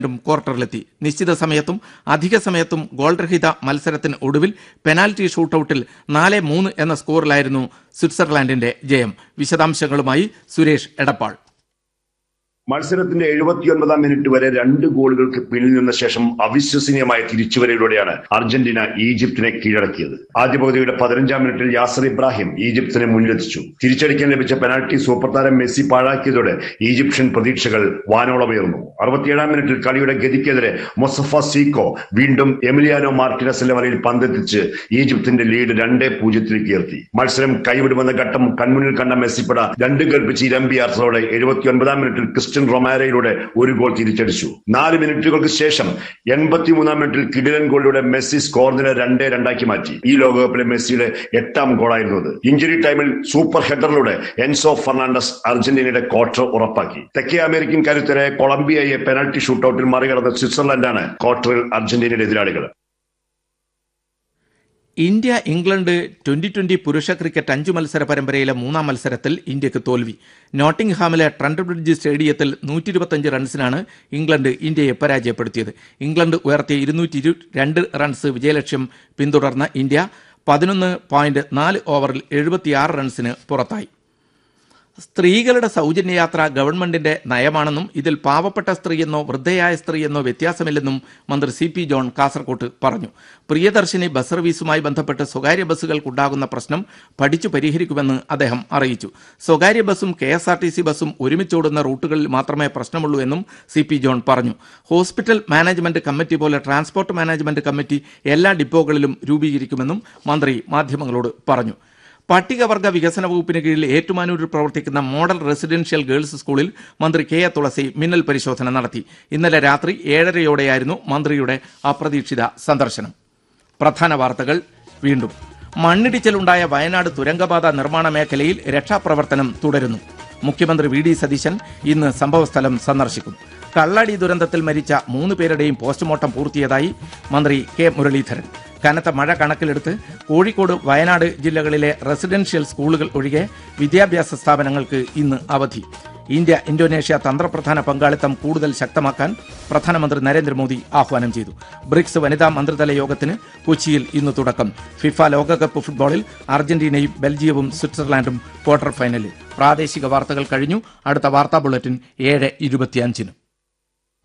വീണ്ടും ക്വാർട്ടറിലെത്തി നിശ്ചിത സമയത്തും അധിക സമയത്തും ഗോൾരഹിത മത്സരത്തിന് ഒടുവിൽ പെനാൽറ്റി ഷൂട്ടൌട്ടിൽ നാല് മൂന്ന് എന്ന സ്കോറിലായിരുന്നു സ്വിറ്റ്സർലാൻഡിന്റെ ജയം വിശദാംശങ്ങളുമായി സുരേഷ് എടപ്പാൾ മത്സരത്തിന്റെ എഴുപത്തിയൊൻപതാം മിനിറ്റ് വരെ രണ്ട് ഗോളുകൾക്ക് പിന്നിൽ നിന്ന ശേഷം അവിശ്വസനീയമായ തിരിച്ചുവരയിലൂടെയാണ് അർജന്റീന ഈജിപ്തിനെ കീഴടക്കിയത് ആദ്യ പകുതിയുടെ പതിനഞ്ചാം മിനിറ്റിൽ യാസർ ഇബ്രാഹിം ഈജിപ്തിനെ മുന്നിലെത്തിച്ചു തിരിച്ചടിക്കാൻ ലഭിച്ച പെനാൽറ്റി സൂപ്പർ താരം മെസ്സി പാഴാക്കിയതോടെ ഈജിപ്ഷ്യൻ പ്രതീക്ഷകൾ വാനോളമുയർന്നു അറുപത്തിയേഴാം മിനിറ്റിൽ കളിയുടെ ഗതിക്കെതിരെ മൊസഫ സീക്കോ വീണ്ടും എമിലിയാനോ മാർട്ടിനസിന്റെ വലയിൽ പന്തെത്തിച്ച് ഈജിപ്തിന്റെ ലീഡ് രണ്ടേ പൂജ്യത്തിലേക്ക് ഉയർത്തി മത്സരം കൈവിടുമെന്ന ഘട്ടം കൺമുന്നിൽ കണ്ട മെസ്സിപ്പട രണ്ട് കൽപ്പിച്ച് ഇരമ്പിയാർത്തോടെ എഴുപത്തിയൊൻപതാം മിനിറ്റിൽ ക്രിസ്ത്യൻ റൊമാരയിലൂടെ ഒരു ഗോൾ തിരിച്ചടിച്ചു നാല് മിനിറ്റുകൾക്ക് ശേഷം എൺപത്തിമൂന്നാം മിനിറ്റിൽ കിടിലൻ ഗോളിലൂടെ മെസ്സി സ്കോർ നില രണ്ടേ രണ്ടാക്കി മാറ്റി ഈ ലോകകപ്പിലെ മെസ്സിയുടെ എട്ടാം ഗോളായിരുന്നു അത് ഇഞ്ചുറി ടൈമിൽ സൂപ്പർ ഹെഡറിലൂടെ എൻസോ ഫെർണാണ്ടസ് അർജന്റീനയുടെ ക്വാർട്ടർ ഉറപ്പാക്കി തെക്കേ അമേരിക്കൻ കരുത്തരെ കൊളംബിയയെ പെനൽറ്റി ഷൂട്ടൌട്ടിൽ മറികടന്ന സ്വിറ്റ്സർലൻഡാണ് ക്വാർട്ടറിൽ അർജന്റീനയുടെ എതിരാളികൾ ഇന്ത്യ ഇംഗ്ലണ്ട് ട്വന്റി ട്വന്റി പുരുഷ ക്രിക്കറ്റ് അഞ്ചു മത്സര പരമ്പരയിലെ മൂന്നാം മത്സരത്തിൽ ഇന്ത്യക്ക് തോൽവി നോട്ടിംഗ്ഹാമിലെ ട്രണ്ട് ബ്രിഡ്ജ് സ്റ്റേഡിയത്തിൽ നൂറ്റി ഇരുപത്തഞ്ച് റൺസിനാണ് ഇംഗ്ലണ്ട് ഇന്ത്യയെ പരാജയപ്പെടുത്തിയത് ഇംഗ്ലണ്ട് ഉയർത്തിയ ഇരുന്നൂറ്റി രണ്ട് റൺസ് വിജയലക്ഷ്യം പിന്തുടർന്ന ഇന്ത്യ പതിനൊന്ന് പോയിന്റ് നാല് ഓവറിൽ എഴുപത്തിയാറ് റൺസിന് പുറത്തായി സ്ത്രീകളുടെ സൗജന്യയാത്ര ഗവൺമെന്റിന്റെ നയമാണെന്നും ഇതിൽ പാവപ്പെട്ട സ്ത്രീയെന്നോ വൃദ്ധയായ സ്ത്രീയെന്നോ വ്യത്യാസമില്ലെന്നും മന്ത്രി സി പി ജോൺ കാസർകോട്ട് പറഞ്ഞു പ്രിയദർശിനി ബസ് സർവീസുമായി ബന്ധപ്പെട്ട് സ്വകാര്യ ബസ്സുകൾക്കുണ്ടാകുന്ന പ്രശ്നം പഠിച്ചു പരിഹരിക്കുമെന്ന് അദ്ദേഹം അറിയിച്ചു സ്വകാര്യ ബസ്സും K S R T C ബസ്സും ഒരുമിച്ചോടുന്ന റൂട്ടുകളിൽ മാത്രമേ പ്രശ്നമുള്ളൂ എന്നും സി പി ജോൺ പറഞ്ഞു ഹോസ്പിറ്റൽ മാനേജ്മെന്റ് കമ്മിറ്റി പോലെ ട്രാൻസ്പോർട്ട് മാനേജ്മെന്റ് കമ്മിറ്റി എല്ലാ ഡിപ്പോകളിലും രൂപീകരിക്കുമെന്നും മന്ത്രി മാധ്യമങ്ങളോട് പറഞ്ഞു പട്ടികവർഗ വികസന വകുപ്പിന് കീഴിൽ ഏറ്റുമാനൂരിൽ പ്രവർത്തിക്കുന്ന മോഡൽ റെസിഡൻഷ്യൽ ഗേൾസ് സ്കൂളിൽ മന്ത്രി കെ എ തുളസി മിന്നൽ പരിശോധന നടത്തി ഇന്നലെ രാത്രി ഏഴരയോടെയായിരുന്നു മന്ത്രിയുടെ അപ്രതീക്ഷിത സന്ദർശനം പ്രധാന വാർത്തകൾ വീണ്ടും മണ്ണിടിച്ചിലുണ്ടായ വയനാട് തുരങ്കപാത നിർമ്മാണ മേഖലയിൽ രക്ഷാപ്രവർത്തനം തുടരുന്നു മുഖ്യമന്ത്രി വി ഡി സതീശൻ ഇന്ന് സംഭവസ്ഥലം സന്ദർശിക്കും കള്ളടി ദുരന്തത്തിൽ മരിച്ച മൂന്ന് പേരുടെയും പോസ്റ്റ്മോർട്ടം പൂർത്തിയതായി മന്ത്രി കെ മുരളീധരൻ കനത്ത മഴ കണക്കിലെടുത്ത് കോഴിക്കോട് വയനാട് ജില്ലകളിലെ റെസിഡൻഷ്യൽ സ്കൂളുകൾ ഒഴികെ വിദ്യാഭ്യാസ സ്ഥാപനങ്ങൾക്ക് ഇന്ന് അവധി ഇന്ത്യ ഇന്തോനേഷ്യ തന്ത്രപ്രധാന പങ്കാളിത്തം കൂടുതൽ ശക്തമാക്കാൻ പ്രധാനമന്ത്രി നരേന്ദ്രമോദി ആഹ്വാനം ചെയ്തു ബ്രിക്സ് വനിതാ മന്ത്രിതല യോഗത്തിന് കൊച്ചിയിൽ ഇന്ന് തുടക്കം ഫിഫ ലോകകപ്പ് ഫുട്ബോളിൽ അർജന്റീനയും ബെൽജിയവും സ്വിറ്റ്സർലാൻഡും ക്വാർട്ടർ ഫൈനലിൽ പ്രാദേശിക വാർത്തകൾ കഴിഞ്ഞു അടുത്ത വാർത്താ ബുള്ളറ്റിൻ ഏഴ് ഇരുപത്തിയഞ്ചിന്